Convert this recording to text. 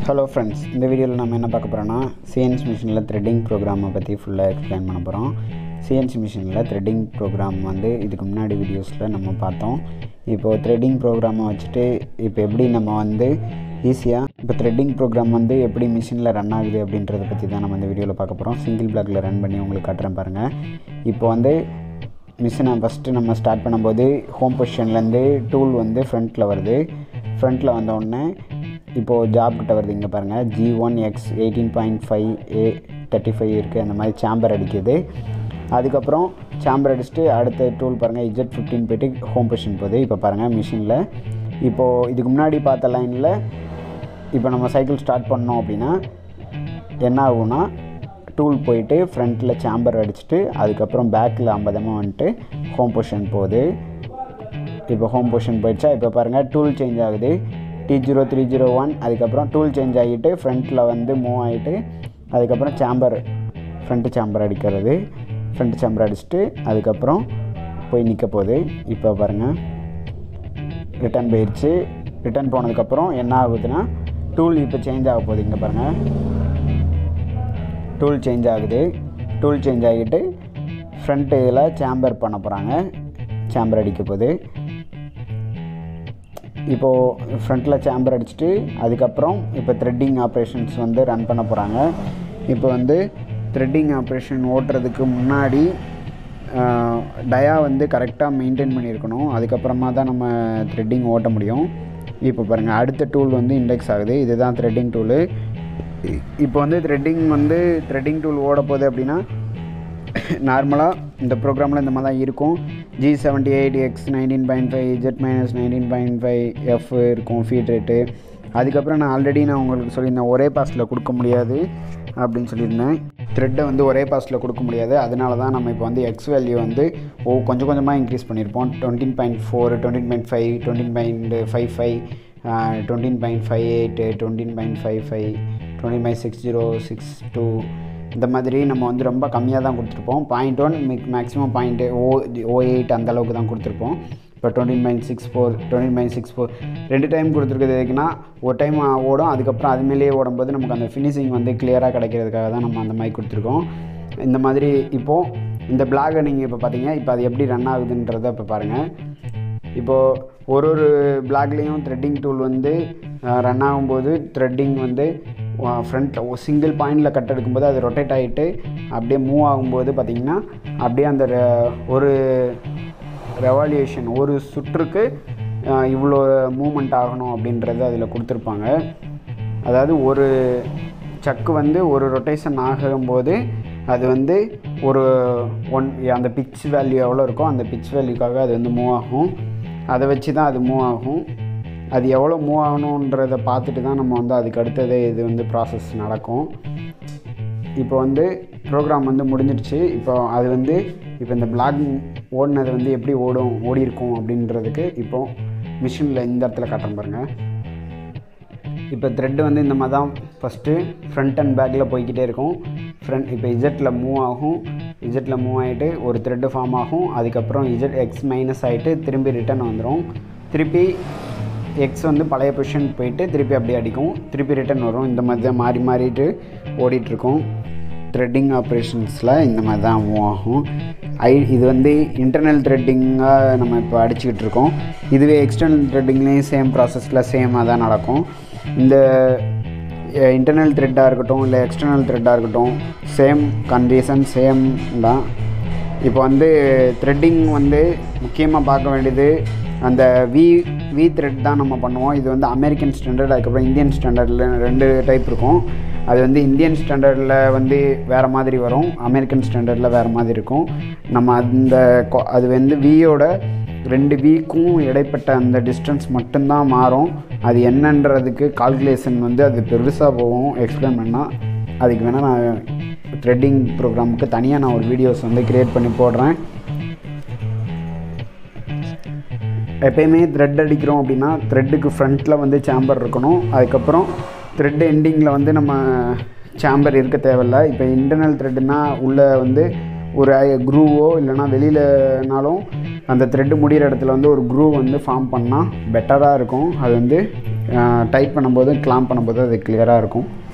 hello friends இந்த வீடியோவில் நம்ம என்ன பார்க்க போகிறோன்னா சிஎன்சி மிஷினில் த்ரெட்டிங் ப்ரோக்ராமை பற்றி ஃபுல்லாக எக்ஸ்பிளைன் பண்ண போகிறோம் சிஎன்சி மிஷினில் த்ரெட்டிங் ப்ரோக்ராம் வந்து இதுக்கு முன்னாடி வீடியோஸில் நம்ம பார்த்தோம் இப்போது த்ரெட்டிங் ப்ரோக்ராமை வச்சுட்டு இப்போ எப்படி நம்ம வந்து ஈஸியாக இப்போ த்ரெட்டிங் ப்ரோக்ராம் வந்து எப்படி மிஷினில் ரன் ஆகுது அப்படின்றத பற்றி தான் நம்ம இந்த வீடியோவில் பார்க்க போகிறோம் சிங்கிள் பிளாக்ல ரன் பண்ணி உங்களுக்கு காட்டுறேன் பாருங்கள் இப்போ வந்து மிஷினை ஃபஸ்ட்டு நம்ம ஸ்டார்ட் பண்ணும்போது ஹோம் பொசிஷன்லேருந்து டூல் வந்து ஃப்ரண்ட்டில் வருது ஃப்ரண்ட்டில் வந்த உடனே இப்போது ஜாப் கிட்ட வருது இங்கே பாருங்கள் G one X eighteen point five A thirty five இருக்குது அந்த மாதிரி சாம்பர் அடிக்குது அதுக்கப்புறம் சாம்பர் அடிச்சுட்டு அடுத்த டூல் பாருங்கள் இஜெட் ஃபிஃப்டின் போய்ட்டு ஹோம் பொசிஷன் போகுது இப்போ பாருங்கள் மிஷினில் இப்போது இதுக்கு முன்னாடி பார்த்த லைனில் இப்போ நம்ம சைக்கிள் ஸ்டார்ட் பண்ணோம் அப்படின்னா என்ன ஆகும்னா டூல் போயிட்டு ஃப்ரண்ட்டில் சாம்பர் அடிச்சுட்டு அதுக்கப்புறம் பேக்கில் ஐம்பதமாக வந்துட்டு ஹோம் பொசிஷன் போகுது இப்போ ஹோம் பொசிஷன் போயிடுச்சா இப்போ பாருங்கள் டூல் சேஞ்ச் ஆகுது T zero three zero one அதுக்கப்புறம் டூல் சேஞ்ச் ஆகிட்டு ஃப்ரண்ட்டில் வந்து மூவ் ஆகிட்டு அதுக்கப்புறம் சாம்பர் ஃப்ரண்ட்டு சாம்பர் அடிக்கிறது ஃப்ரண்ட் சாம்பர் அடிச்சுட்டு அதுக்கப்புறம் போய் நிற்க போகுது இப்போ பாருங்கள் ரிட்டர்ன் போயிடுச்சு ரிட்டர்ன் போனதுக்கப்புறம் என்ன ஆகுதுன்னா டூல் இப்போ சேஞ்ச் ஆக போகுது இங்கே பாருங்கள் டூல் சேஞ்ச் ஆகுது டூல் சேஞ்ச் ஆகிட்டு ஃப்ரண்ட் இதில் சாம்பர் பண்ண போகிறாங்க சாம்பர் அடிக்க போகுது இப்போது ஃப்ரண்ட்டில் சாம்பர் அடிச்சுட்டு அதுக்கப்புறம் இப்போ த்ரெட்டிங் ஆப்ரேஷன்ஸ் வந்து ரன் பண்ண போகிறாங்க இப்போ வந்து த்ரெட்டிங் ஆப்ரேஷன் ஓட்டுறதுக்கு முன்னாடி டயா வந்து கரெக்டாக மெயின்டைன் பண்ணியிருக்கணும் அதுக்கப்புறமா தான் நம்ம த்ரெட்டிங் ஓட்ட முடியும் இப்போ பாருங்கள் அடுத்த டூல் வந்து இண்டெக்ஸ் ஆகுது இதுதான் த்ரெட்டிங் டூலு இப்போ வந்து த்ரெட்டிங் வந்து த்ரெட்டிங் டூல் ஓட போகுது அப்படின்னா நார்மலாக இந்த ப்ரோக்ராமில் இந்த மாதிரி தான் இருக்கும் G seventy eight X nineteen point five Z minus nineteen point five F இருக்கும் ஃபீட் ரேட்டு அதுக்கப்புறம் நான் ஆல்ரெடி நான் உங்களுக்கு சொல்லியிருந்தேன் ஒரே பாஸில் கொடுக்க முடியாது அப்படின்னு சொல்லியிருந்தேன் த்ரெட்டை வந்து ஒரே பாஸில் கொடுக்க முடியாது அதனால தான் நம்ம இப்போ வந்து எக்ஸ் வேல்யூ வந்து ஓ கொஞ்சம் கொஞ்சமாக இன்க்ரீஸ் பண்ணியிருப்போம் twenty point four twenty point five twenty point five five twenty point five eight twenty point five five twenty point six zero six two இந்த மாதிரி நம்ம வந்து ரொம்ப கம்மியாக தான் கொடுத்துருப்போம் point one maximum point oh oh eight அந்த அளவுக்கு தான் கொடுத்துருப்போம் இப்போ twenty point six four twenty point six four ரெண்டு டைம் கொடுத்துருக்குது எதுக்குன்னா ஒரு டைம் ஓடும் அதுக்கப்புறம் அது மேலேயே ஓடும்போது நமக்கு அந்த ஃபினிஷிங் வந்து கிளியராக கிடைக்கிறதுக்காக தான் நம்ம அந்த மாதிரி கொடுத்துருக்கோம் இந்த மாதிரி இப்போது இந்த பிளாகை நீங்கள் இப்போ பார்த்தீங்க இப்போ அது எப்படி ரன் ஆகுதுன்றதை இப்போ பாருங்கள் இப்போது ஒரு ஒரு பிளாக்லேயும் த்ரெட்டிங் டூல் வந்து ரன் ஆகும்போது த்ரெட்டிங் வந்து ஃப்ரண்ட் சிங்கிள் பாயிண்டில் கட் எடுக்கும்போது அது ரொட்டேட் ஆகிட்டு அப்படியே மூவ் ஆகும்போது பார்த்திங்கன்னா அப்படியே அந்த ஒரு ரெவால்யூஷன் ஒரு சுற்றுக்கு இவ்வளோ மூமெண்ட் ஆகணும் அப்படின்றது அதில் கொடுத்துருப்பாங்க அதாவது ஒரு சக்கு வந்து ஒரு ரொட்டேஷன் ஆகும்போது அது வந்து ஒரு ஒன் அந்த பிச் வேல்யூ எவ்வளோ இருக்கோ அந்த பிச் வேல்யூக்காக அது வந்து மூவ் ஆகும் அதை வச்சு தான் அது மூவ் ஆகும் அது எவ்வளோ மூவ் ஆகணுன்றதை பார்த்துட்டு தான் நம்ம வந்து அதுக்கு அடுத்தது இது வந்து ப்ராசஸ் நடக்கும் இப்போ வந்து ப்ரோக்ராம் வந்து முடிஞ்சிடுச்சு இப்போ அது வந்து இப்போ இந்த பிளாக் ஓடினது வந்து எப்படி ஓடும் ஓடி இருக்கும் அப்படின்றதுக்கு இப்போது மிஷினில் இந்த இடத்துல காட்டுறேன் பாருங்கள் இப்போ த்ரெட்டு வந்து இந்த மாதிரி தான் ஃபஸ்ட்டு ஃப்ரண்ட் அண்ட் பேக்கில் போய்கிட்டே இருக்கும் ஃப்ரண்ட் இப்போ இஜெட்டில் மூவ் ஆகும் இஜெட்டில் மூவ் ஆகிட்டு ஒரு த்ரெட்டு ஃபார்ம் ஆகும் அதுக்கப்புறம் இஜெட் எக்ஸ் மைனஸ் ஆகிட்டு திரும்பி ரிட்டர்ன் வந்துடும் திருப்பி எக்ஸ் வந்து பழைய பொசிஷன் போயிட்டு திருப்பி அப்படியே அடிக்கும் திருப்பி ரிட்டர்ன் வரும் இந்த மாதிரி தான் மாறி மாறிட்டு ஓடிட்டுருக்கோம் த்ரெட்டிங் ஆப்ரேஷன்ஸில் இந்த மாதிரி தான் மூவ் ஆகும் ஐ இது வந்து இன்டர்னல் த்ரெட்டிங்காக நம்ம இப்போ அடிச்சுக்கிட்டு இருக்கோம் இதுவே எக்ஸ்டர்னல் த்ரெட்டிங்லேயும் சேம் ப்ராசஸில் சேமாக தான் நடக்கும் இந்த இன்டர்னல் த்ரெட்டாக இருக்கட்டும் இல்லை எக்ஸ்டர்னல் த்ரெட்டாக இருக்கட்டும் சேம் கண்டிஷன் சேம் தான் இப்போ வந்து த்ரெட்டிங் வந்து முக்கியமாக பார்க்க வேண்டியது அந்த வி வி த்ரெட் தான் நம்ம பண்ணுவோம் இது வந்து அமெரிக்கன் ஸ்டாண்டர்ட் அதுக்கப்புறம் இந்தியன் ஸ்டாண்டர்டில் ரெண்டு டைப் இருக்கும் அது வந்து இந்தியன் ஸ்டாண்டர்டில் வந்து வேறு மாதிரி வரும் அமெரிக்கன் ஸ்டாண்டர்டில் வேறு மாதிரி இருக்கும் நம்ம அந்த அது வந்து வியோட ரெண்டு வீக்கும் இடைப்பட்ட அந்த டிஸ்டன்ஸ் மட்டும்தான் மாறும் அது என்னன்றதுக்கு கால்குலேஷன் வந்து அது பெருசாக போகும் எக்ஸ்பிளைன் பண்ணால் அதுக்கு வேணால் நான் த்ரெட்டிங் ப்ரோக்ராமுக்கு தனியாக நான் ஒரு வீடியோஸ் வந்து க்ரியேட் பண்ணி போடுறேன் எப்பயுமே த்ரெட் அடிக்கிறோம் அப்படின்னா த்ரெட்டுக்கு ஃப்ரண்ட்டில் வந்து சாம்பர் இருக்கணும் அதுக்கப்புறம் த்ரெட் எண்டிங்கில் வந்து நம்ம சாம்பர் இருக்க தேவையில்ல இப்போ இன்டர்னல் த்ரெட்டுனா உள்ளே வந்து ஒரு குரூவோ இல்லைனா வெளியிலனாலும் அந்த த்ரெட்டு முடிகிற இடத்துல வந்து ஒரு குரூவ் வந்து ஃபார்ம் பண்ணால் பெட்டராக இருக்கும் அது வந்து டைட் பண்ணும்போது கிளாம் பண்ணும்போது அது கிளியராக இருக்கும்